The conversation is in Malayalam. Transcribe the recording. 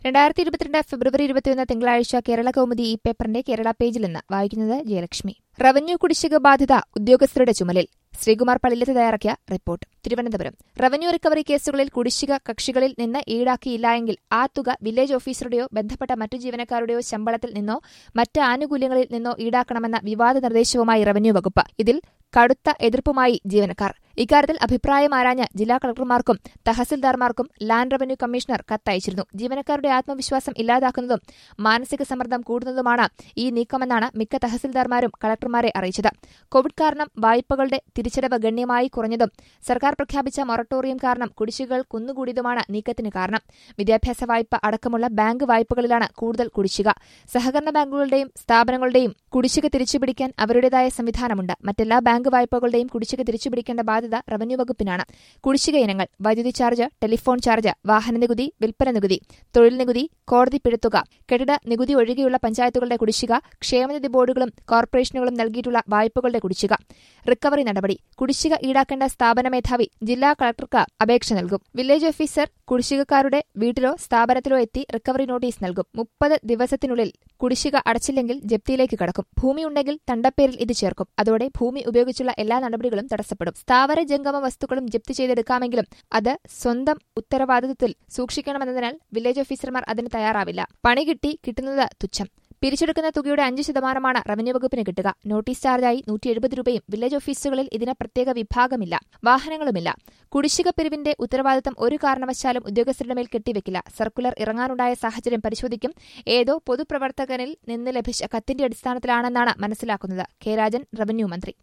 രണ്ടായിരത്തി ഇരുപത്തിരണ്ട് ഫെബ്രുവരി ഇരുപത്തിയൊന്ന് തിങ്കളാഴ്ച കേരള കൗമുദി ഈ പേപ്പറിന്റെ കേരള പേജിൽ നിന്ന് വായിക്കുന്നത് ജയലക്ഷ്മി റവന്യൂ കുടിശ്ശിക ബാധ്യത ഉദ്യോഗസ്ഥരുടെ ചുമലിൽ ശ്രീകുമാർ പള്ളിലത്ത് തയ്യാറാക്കിയ റിപ്പോർട്ട് തിരുവനന്തപുരം റവന്യൂ റിക്കവറി കേസുകളിൽ കുടിശ്ശിക കക്ഷികളിൽ നിന്ന് ഈടാക്കിയില്ലായെങ്കിൽ ആ തുക വില്ലേജ് ഓഫീസറുടെയോ ബന്ധപ്പെട്ട മറ്റു ജീവനക്കാരുടെയോ ശമ്പളത്തിൽ നിന്നോ മറ്റ് ആനുകൂല്യങ്ങളിൽ നിന്നോ ഈടാക്കണമെന്ന വിവാദ നിർദ്ദേശവുമായി റവന്യൂ വകുപ്പ് ഇതിൽ കടുത്ത എതിർപ്പുമായി ജീവനക്കാർ ഇക്കാര്യത്തിൽ അഭിപ്രായം ആരാഞ്ഞ് ജില്ലാ കളക്ടർമാർക്കും തഹസിൽദാർമാർക്കും ലാൻഡ് റവന്യൂ കമ്മീഷണർ കത്തയച്ചിരുന്നു ജീവനക്കാരുടെ ആത്മവിശ്വാസം ഇല്ലാതാക്കുന്നതും മാനസിക സമ്മർദ്ദം കൂടുന്നതുമാണ് ഈ നീക്കമെന്നാണ് മിക്ക തഹസിൽദാർമാരും കളക്ടർമാരെ അറിയിച്ചത് കോവിഡ് കാരണം വായ്പകളുടെ തിരിച്ചടവ് ഗണ്യമായി കുറഞ്ഞതും സർക്കാർ പ്രഖ്യാപിച്ച മൊറട്ടോറിയം കാരണം കുടിശ്ശികകൾ കുന്നുകൂടിയതുമാണ് നീക്കത്തിന് കാരണം വിദ്യാഭ്യാസ വായ്പ അടക്കമുള്ള ബാങ്ക് വായ്പകളിലാണ് കൂടുതൽ കുടിശ്ശിക സഹകരണ ബാങ്കുകളുടെയും സ്ഥാപനങ്ങളുടെയും കുടിശ്ശിക തിരിച്ചുപിടിക്കാൻ അവരുടേതായ സംവിധാനമുണ്ട് മറ്റെല്ലാ ബാങ്ക് വായ്പകളുടെയും കുടിശ്ശിക തിരിച്ചുപിടിക്കേണ്ട ബാധ്യത റവന്യൂ വകുപ്പിനാണ് കുടിശ്ശിക ഇനങ്ങൾ വൈദ്യുതി ചാർജ് ടെലിഫോൺ ചാർജ് വാഹന നികുതി വിൽപ്പന നികുതി തൊഴിൽ നികുതി കോടതി പിഴത്തുക കെട്ടിട നികുതി ഒഴികെയുള്ള പഞ്ചായത്തുകളുടെ കുടിശ്ശിക ക്ഷേമനിധി ബോർഡുകളും കോർപ്പറേഷനുകളും നൽകിയിട്ടുള്ള വായ്പകളുടെ കുടിശ്ശിക റിക്കവറി നടപടി കുടിശ്ശിക ഈടാക്കേണ്ട സ്ഥാപന മേധാവി ജില്ലാ കളക്ടർക്ക് അപേക്ഷ നൽകും വില്ലേജ് ഓഫീസർ കുടിശ്ശികക്കാരുടെ വീട്ടിലോ സ്ഥാപനത്തിലോ എത്തി റിക്കവറി നോട്ടീസ് നൽകും മുപ്പത് ദിവസത്തിനുള്ളിൽ കുടിശ്ശിക അടച്ചില്ലെങ്കിൽ ജപ്തിയിലേക്ക് കടക്കും ഭൂമിയുണ്ടെങ്കിൽ തണ്ടപ്പേരിൽ ഇത് ചേർക്കും അതോടെ ഭൂമി ഉപയോഗിച്ചുള്ള എല്ലാ നടപടികളും തടസ്സപ്പെടും സ്ഥാവര ജംഗമ വസ്തുക്കളും ജപ്തി ചെയ്തെടുക്കാമെങ്കിലും അത് സ്വന്തം ഉത്തരവാദിത്വത്തിൽ സൂക്ഷിക്കണമെന്നതിനാൽ വില്ലേജ് ഓഫീസർമാർ അതിന് തയ്യാറാവില്ല പണി കിട്ടി കിട്ടുന്നത് തുച്ഛം പിരിച്ചെടുക്കുന്ന തുകയുടെ അഞ്ച് ശതമാനമാണ് റവന്യൂ വകുപ്പിന് കിട്ടുക നോട്ടീസ് ചാർജായി നൂറ്റി എഴുപത് രൂപയും വില്ലേജ് ഓഫീസുകളിൽ ഇതിന് പ്രത്യേക വിഭാഗമില്ല വാഹനങ്ങളുമില്ല കുടിശ്ശിക പിരിവിന്റെ ഉത്തരവാദിത്തം ഒരു കാരണവശാലും ഉദ്യോഗസ്ഥരുടെ മേൽ കെട്ടിവെക്കില്ല സർക്കുലർ ഇറങ്ങാനുണ്ടായ സാഹചര്യം പരിശോധിക്കും ഏതോ പൊതുപ്രവർത്തകനിൽ നിന്ന് ലഭിച്ച കത്തിന്റെ അടിസ്ഥാനത്തിലാണെന്നാണ് മനസ്സിലാക്കുന്നത് കെ രാജൻ റവന്യൂ മന്ത്രി